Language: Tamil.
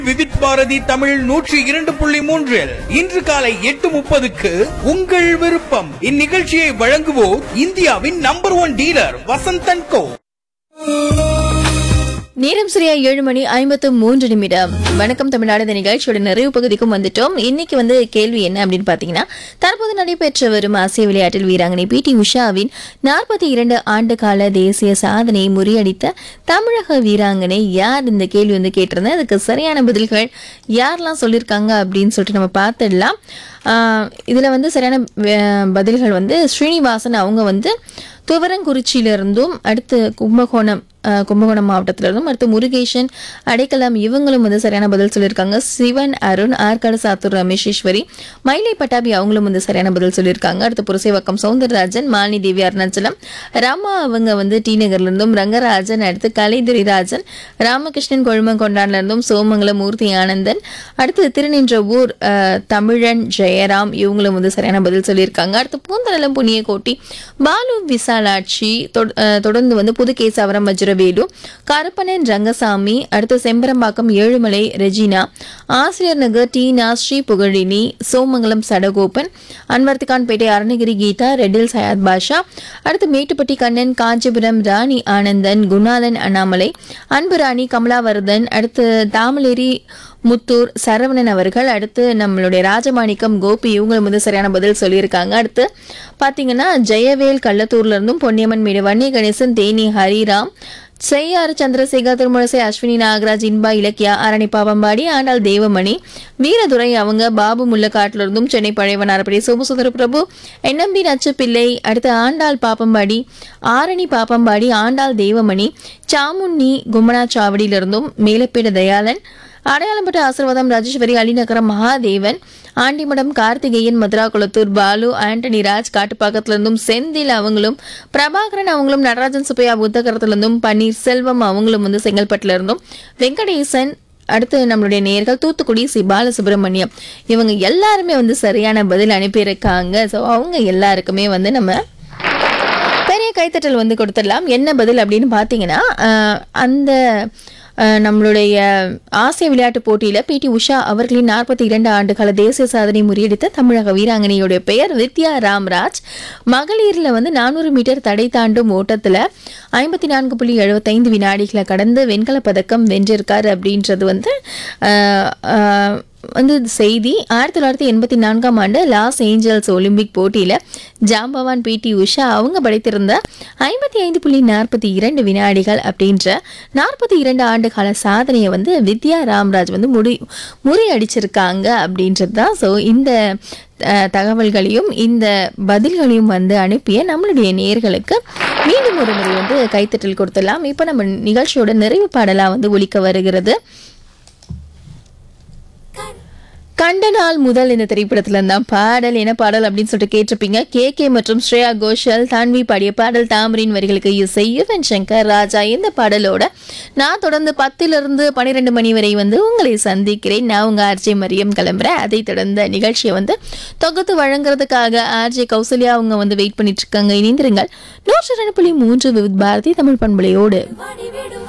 விவித் பாரதி தமிழ் நூற்றி இரண்டு புள்ளி மூன்றில் இன்று காலை எட்டு முப்பதுக்கு உங்கள் விருப்பம் இந்நிகழ்ச்சியை வழங்குவோர் இந்தியாவின் number one dealer Vasanthan co நேரம் சரியா ஏழு மணி ஐம்பத்து மூன்று நிமிடம் வணக்கம் தமிழ்நாடு இந்த நிகழ்ச்சியோட நிறைவு பகுதிக்கும் வந்துட்டோம் இன்னைக்கு வந்து கேள்வி என்ன அப்படின்னு பாத்தீங்கன்னா தற்போது நடைபெற்று வரும் ஆசிய விளையாட்டில் வீராங்கனை பி டி உஷாவின் நாற்பத்தி இரண்டு ஆண்டு கால தேசிய சாதனையை முறியடித்த தமிழக வீராங்கனை யார் இந்த கேள்வி வந்து கேட்டிருந்தேன் அதுக்கு சரியான பதில்கள் யாரெல்லாம் சொல்லியிருக்காங்க அப்படின்னு சொல்லிட்டு நம்ம பார்த்துடலாம் ஆஹ் இதுல வந்து சரியான வே- பதில்கள் வந்து ஸ்ரீனிவாசன் அவங்க வந்து துவரங்குறிச்சியிலிருந்தும் அடுத்து கும்பகோணம் அஹ், கும்பகோணம் மாவட்டத்திலிருந்தும் அடுத்து முருகேசன் அடைக்கலம் இவங்களும் வந்து சரியான பதில் சொல்லியிருக்காங்க சிவன் அருண் ஆற்காடு சாத்தூர் ரமேஷேஸ்வரி மயிலை பட்டாபி அவங்களும் வந்து சரியான பதில் சொல்லியிருக்காங்க அடுத்து புரசைவக்கம் சவுந்தரராஜன் மாலினி தேவி அருணாச்சலம் ராமா அவங்க வந்து டி நகர்ல இருந்தும் ரங்கராஜன் அடுத்து கலைதுரிராஜன் ராமகிருஷ்ணன் கொழுமங்கொண்டான்ல இருந்தும் சோமங்கலம் மூர்த்தி ஆனந்தன் அடுத்து திருநின்ற ஊர் அஹ், தமிழன் ஜெயராம் இவங்களும் வந்து சரியான பதில் சொல்லியிருக்காங்க அடுத்து பூந்தநலம் புண்ணியகோட்டி பாலு விசாலாட்சி தொட- அஹ், தொடர்ந்து வந்து புதுகேசாவரம் வஜ்ரவேலு கருப்பனன் ரங்கசாமி அடுத்து செம்பரம்பாக்கம் ஏழுமலை ரெஜினா ஆசிரியர் நகர் டீனா ஸ்ரீ புகழினி சோமங்கலம் சடகோபன் அன்வர்த்திகான்பேட்டை அருணகிரி கீதா ரெட்டில் சயாத் பாஷா அடுத்து மேட்டுப்பட்டி கண்ணன் காஞ்சிபுரம் ராணி ஆனந்தன் குணாலன் அண்ணாமலை அன்பு ராணி கமலாவர்தன் அடுத்து தாமலேரி முத்தூர் சரவணன் அவர்கள் அடுத்து நம்மளுடைய ராஜமாணிக்கம் கோபி இவங்களும் வந்து சரியான பதில் சொல்லியிருக்காங்க அடுத்து பார்த்தீங்கன்னா ஜெயவேல் கள்ளத்தூர்ல இருந்தும் பொன்னியம்மன் மீடு வன்னி கணேசன் தேனி ஹரிராம் செய்யாறு சந்திரசேகர் திருமுரசை அஸ்வினி நாகராஜ் இன்பா இலக்கியா அரணி பாவம்பாடி ஆண்டாள் தேவமணி வீரதுரை அவங்க பாபு முள்ளக்காட்டுல இருந்தும் சென்னை பழையவனாரப்படி சோமசுந்தர பிரபு என்எம்பி நச்சு பிள்ளை அடுத்து ஆண்டாள் பாப்பம்பாடி ஆரணி பாப்பம்பாடி ஆண்டாள் தேவமணி சாமுண்ணி கும்மனாச்சாவடியிலிருந்தும் மேலப்பேட தயாளன் அடையாளம்பட்ட ஆசிர்வாதம் ராஜேஸ்வரி அலிநகரம் மகாதேவன் ஆண்டிமடம் கார்த்திகேயன் மதுரா குளத்தூர் பாலு ஆண்டனி ராஜ் காட்டுப்பாக்கத்துல இருந்தும் செந்தில் அவங்களும் பிரபாகரன் அவங்களும் நடராஜன் சுப்பையா புத்தகரத்துல இருந்தும் பன்னீர் செல்வம் அவங்களும் வந்து செங்கல்பட்டுல இருந்தும் வெங்கடேசன் அடுத்து நம்மளுடைய நேர்கள் தூத்துக்குடி சி பாலசுப்ரமணியம் இவங்க எல்லாருமே வந்து சரியான பதில் அனுப்பியிருக்காங்க ஸோ அவங்க எல்லாருக்குமே வந்து நம்ம பெரிய கைத்தட்டல் வந்து கொடுத்துடலாம் என்ன பதில் அப்படின்னு பார்த்தீங்கன்னா அஹ், அந்த அஹ், நம்மளுடைய ஆசிய விளையாட்டு போட்டியில் பிடி உஷா அவர்களின் நாற்பத்தி இரண்டு ஆண்டுகால தேசிய சாதனை முறியடித்த தமிழக வீராங்கனையுடைய பெயர் வித்யா ராம்ராஜ் மகளிரில் வந்து நானூறு மீட்டர் தடை தாண்டும் ஓட்டத்தில் ஐம்பத்தி நான்கு புள்ளி எழுபத்தைந்து வினாடிகளை கடந்து வெண்கலப் பதக்கம் வென்றிருக்காரு அப்படின்றது வந்து அஹ், அஹ், வந்து செய்தி ஆயிரத்தி தொள்ளாயிரத்தி எண்பத்தி நான்காம் ஆண்டு லாஸ் ஏஞ்சல்ஸ் ஒலிம்பிக் போட்டியில் ஜாம்பவான் பிடி உஷா அவங்க படைத்திருந்த ஐம்பத்தி ஐந்து புள்ளி நாற்பத்தி இரண்டு வினாடிகள் அப்படின்ற நாற்பத்தி இரண்டு ஆண்டு கால சாதனையை வந்து வித்யா ராம்ராஜ் வந்து முடி முறியடிச்சிருக்காங்க அப்படின்றது தான் ஸோ இந்த அஹ், தகவல்களையும் இந்த பதில்களையும் வந்து அனுப்பிய நம்மளுடைய நேர்களுக்கு மீண்டும் ஒரு முறை வந்து கைத்தட்டல் கொடுத்துடலாம் இப்போ நம்ம நிகழ்ச்சியோட நிறைவு பாடலாக வந்து ஒலிக்க வருகிறது கண்ட நாள் முதல் இந்த திரைப்படத்துல இருந்தான் பாடல் என்ன பாடல் அப்படின்னு சொல்லிட்டு கேட்டிருப்பீங்க கே கே மற்றும் ஸ்ரேயா கோஷல் தான்வி பாடிய பாடல் தாமரின் வரிகளுக்கு இசை யுவன் சங்கர் ராஜா இந்த பாடலோட நான் தொடர்ந்து பத்திலிருந்து பன்னிரெண்டு மணி வரை வந்து உங்களை சந்திக்கிறேன் நான் உங்க ஆர்ஜே மரியம் கிளம்புறேன் அதை தொடர்ந்த நிகழ்ச்சியை வந்து தொகுத்து வழங்குறதுக்காக ஆர்ஜே கௌசல்யா அவங்க வந்து வெயிட் பண்ணிட்டு இருக்காங்க இணைந்திருங்கள் நூற்றி ரெண்டு புள்ளி மூன்று விவித் பாரதி தமிழ் பண்பலையோடு வாடி விடும்